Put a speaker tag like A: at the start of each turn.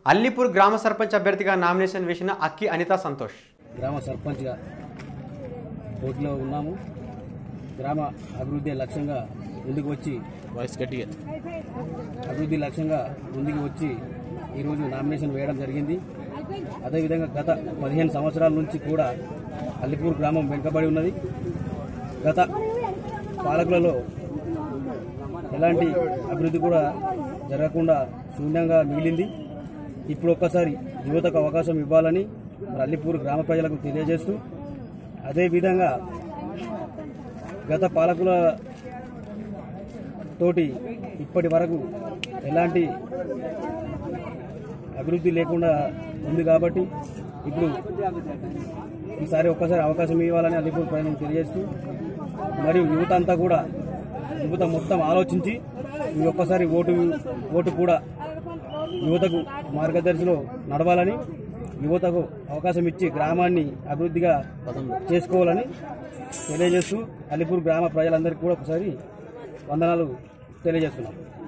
A: అల్లిపూర్ గ్రామ సర్పంచ్ అభ్యర్థిగా నామినేషన్ వేసిన అక్కి అనితా సంతోష్
B: గ్రామ సర్పంచ్గా పోటీలో ఉన్నాము గ్రామ అభివృద్ధి లక్ష్యంగా ముందుకు వచ్చి
C: వాయిస్ గట్టిగా
B: అభివృద్ధి లక్ష్యంగా ముందుకు వచ్చి ఈరోజు నామినేషన్ వేయడం జరిగింది అదేవిధంగా గత పదిహేను సంవత్సరాల నుంచి కూడా అల్లిపూర్ గ్రామం వెనుకబడి ఉన్నది గత పాలకులలో ఎలాంటి అభివృద్ధి కూడా జరగకుండా శూన్యంగా మిగిలింది ఇప్పుడు ఒక్కసారి యువతకు అవకాశం ఇవ్వాలని మరి అల్లిపూర్ గ్రామ ప్రజలకు తెలియజేస్తూ అదేవిధంగా గత పాలకుల తోటి ఇప్పటి వరకు ఎలాంటి అభివృద్ధి లేకుండా ఉంది కాబట్టి ఇప్పుడు ఈసారి ఒక్కసారి అవకాశం ఇవ్వాలని అల్లిపూర్ ప్రజలను తెలియజేస్తూ మరియు యువత అంతా కూడా యువత మొత్తం ఆలోచించి ఈ ఒక్కసారి ఓటు ఓటు కూడా యువతకు మార్గదర్శిలో నడవాలని యువతకు అవకాశం ఇచ్చి గ్రామాన్ని అభివృద్ధిగా చేసుకోవాలని తెలియజేస్తూ అలిపూర్ గ్రామ ప్రజలందరికీ కూడా ఒకసారి వందనాలు తెలియజేస్తున్నాం